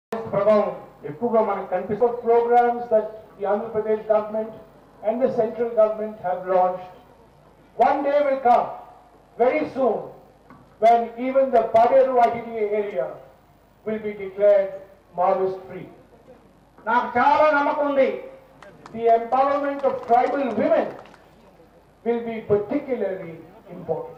ప్రభావం ఎక్కువగా మనకు కనిపిస్తుంది programmes that the Andhra Pradesh government and the central government have launched one day will come very soon when even the Paderu ITDA area will be declared Maoist free. నాకు చాలా నమ్మకం ఉంది the empowerment of tribal women will be particularly important.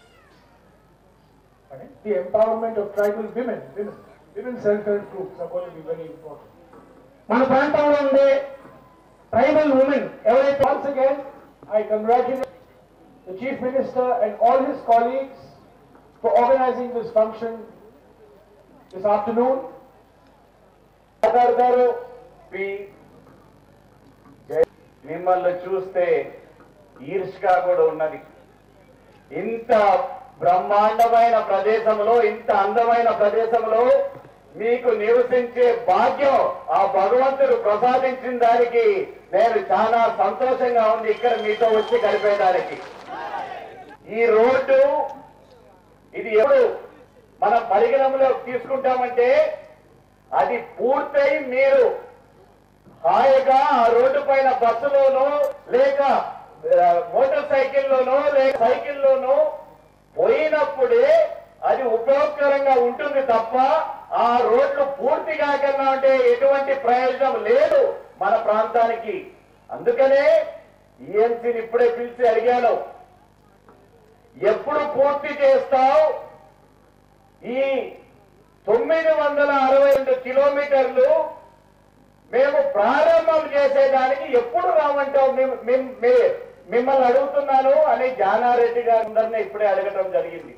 The empowerment of tribal women, women, women self-help groups are going to be very important. మన ప్రాంతంలో ఉండే tribal women ఎవరైతే once again I congratulate the chief minister and all his colleagues for organizing this function this afternoon. మాట్లాడతారు P జై- మిమ్మల్ని చూస్తే ఈర్ష్గా కూడా ఉన్నది ఇంత బ్రహ్మాండమైన ప్రదేశంలో ఇంత అందమైన ప్రదేశంలో మీకు నివసించే భాగ్యం ఆ భగవంతుడు ప్రసాదించిన దానికి నేను చాలా సంతోషంగా ఉంది ఇక్కడ మీతో వచ్చి గడిపేదానికి ఈ రోడ్డు ఇది ఎప్పుడు మనం పరిగణనలో తీసుకుంటామంటే అది పూర్తయి మీరు హాయిగా ఆ రోడ్డు పైన బస్సులోనో లేక ఆ, మోటార్ సైకిల్లోనో లేక సైకిల్లోనో పోయినప్పుడే అది ఉపయోగకరంగా ఉంటుంది తప్ప ఆ రోడ్లు పూర్తి కాకుండా ఉంటే ఎటువంటి ప్రయోజనం లేదు మన ప్రాంతానికి అందుకనే ఈఎన్సీని ఇప్పుడే పిలిచి అడిగాను ఎప్పుడు పూర్తి చేస్తావు ఈ తొమ్మిది వందల అరవై రెండు కిలోమీటర్లు మేము ప్రారంభం చేసేదానికి ఎప్పుడు రామంటావు మిమ్- మిమ్- మీ- మిమ్మల్ని అడుగుతున్నాను అని జానారెడ్డి గారి అందరినీ ఇప్పుడే అడగటం జరిగింది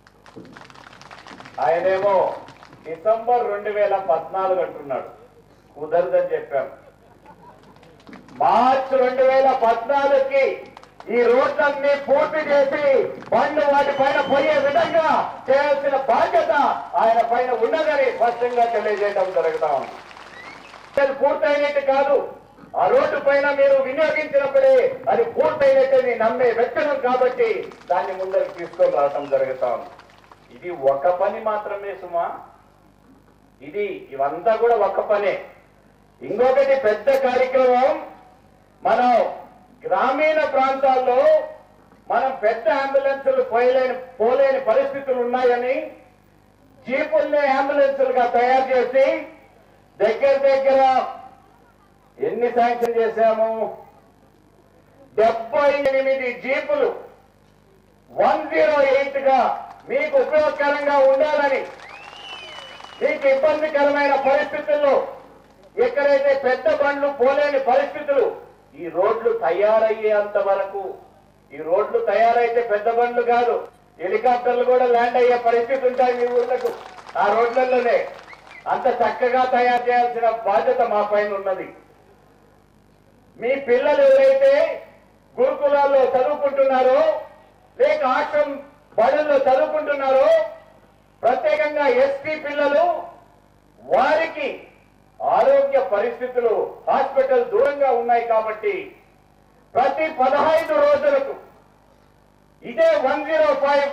ఆయనేమో డిసెంబర్ రెండు వేల పద్నాలుగు అంటున్నాడు కుదరదని చెప్పాం మార్చ్ రెండు వేల పద్నాలుగుకి ఈ రోడ్లన్నీ పూర్తి చేసి బండ్లు వాటి పైన పోయే విధంగా చేయాల్సిన బాధ్యత ఆయన పైన ఉన్నదని స్పష్టంగా తెలియజేయడం జరుగుతా ఉంది అది పూర్తయినట్టు కాదు ఆ రోడ్డు పైన మీరు వినియోగించినప్పుడే అది పూర్తయినట్టు నేను నమ్మే వ్యక్తులు కాబట్టి దాన్ని ముందరికి తీసుకొని రావటం జరుగుతా ఉంది ఇది ఒక పని మాత్రమే సుమా ఇది ఇవంతా కూడా ఒక పనే ఇంకొకటి పెద్ద కార్యక్రమం మనం గ్రామీణ ప్రాంతాల్లో మనం పెద్ద అంబులెన్సులు పోయలేని పోలేని పరిస్థితులు ఉన్నాయని జీపుల్ని అంబులెన్సులుగా తయారు చేసి దగ్గర దగ్గర ఎన్ని శాంక్షన్ చేశాము డెబ్బై ఎనిమిది జీపులు వన్ జీరో ఎయిట్ గా మీకు ఉపయోగకరంగా ఉండాలని మీకు ఇబ్బందికరమైన పరిస్థితుల్లో ఎక్కడైతే పెద్ద బండ్లు పోలేని పరిస్థితులు ఈ రోడ్లు తయారయ్యేంత వరకు ఈ రోడ్లు తయారైతే పెద్ద బండ్లు కాదు హెలికాప్టర్లు కూడా ల్యాండ్ అయ్యే పరిస్థితి ఉంటాయి మీ ఊర్లకు ఆ రోడ్లలోనే అంత చక్కగా తయారు చేయాల్సిన బాధ్యత మా పైన ఉన్నది మీ పిల్లలు ఎవరైతే గురుకులాల్లో చదువుకుంటున్నారో లేక ఆశ్రమం బడుల్లో చదువుకుంటున్నారో ప్రత్యేకంగా ఎస్పీ పిల్లలు వారికి ఆరోగ్య పరిస్థితులు హాస్పిటల్ దూరంగా ఉన్నాయి కాబట్టి ప్రతి పదహైదు రోజులకు ఇదే వన్ జీరో ఫైవ్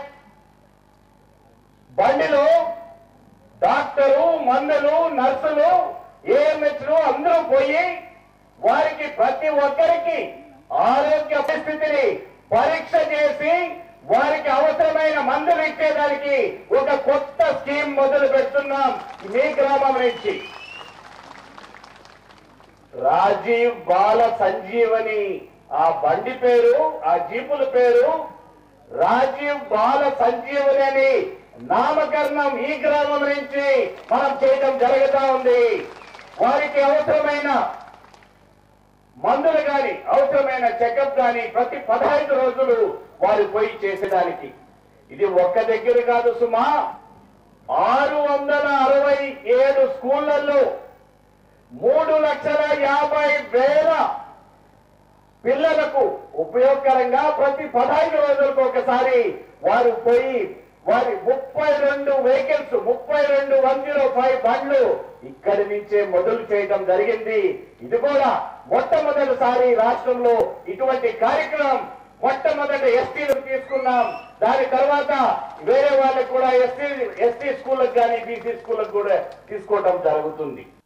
బండిలో డాక్టరు మందులు నర్సులు ఏఎంహెచ్లు అందరూ పోయి వారికి ప్రతి ఒక్కరికి ఆరోగ్య పరిస్థితిని పరీక్ష చేసి వారికి అవసరమైన మందులు ఇచ్చేదానికి ఒక కొత్త స్కీమ్ మొదలు పెడుతున్నాం మీ గ్రామం నుంచి రాజీవ్ బాల సంజీవని ఆ బండి పేరు ఆ జీపుల పేరు రాజీవ్ బాల సంజీవని అని నామకరణం ఈ గ్రామం నుంచి మనం చేయడం జరుగుతా ఉంది వారికి అవసరమైన మందులు గాని అవసరమైన చెకప్ గాని ప్రతి పదహైదు రోజులు వారు పోయి చేసేదానికి ఇది ఒక్క దగ్గర కాదు సుమా ఆరు వందల అరవై ఏడు స్కూళ్లలో మూడు లక్షల యాభై వేల పిల్లలకు ఉపయోగకరంగా ప్రతి పదహైదు రోజులకు ఒకసారి వారు పోయి వారి ముప్పై రెండు వెహికల్స్ ముప్పై రెండు వన్ జీరో ఫైవ్ బండ్లు ఇక్కడి నుంచే మొదలు చేయడం జరిగింది ఇది కూడా మొట్టమొదటిసారి రాష్ట్రంలో ఇటువంటి కార్యక్రమం మొట్టమొదటి ఎస్టీలు తీసుకున్నాం దాని తర్వాత వేరే వాళ్ళకి కూడా ఎస్టీ ఎస్టీ స్కూళ్ళకి కానీ బీసీ స్కూళ్ళకి కూడా తీసుకోవడం జరుగుతుంది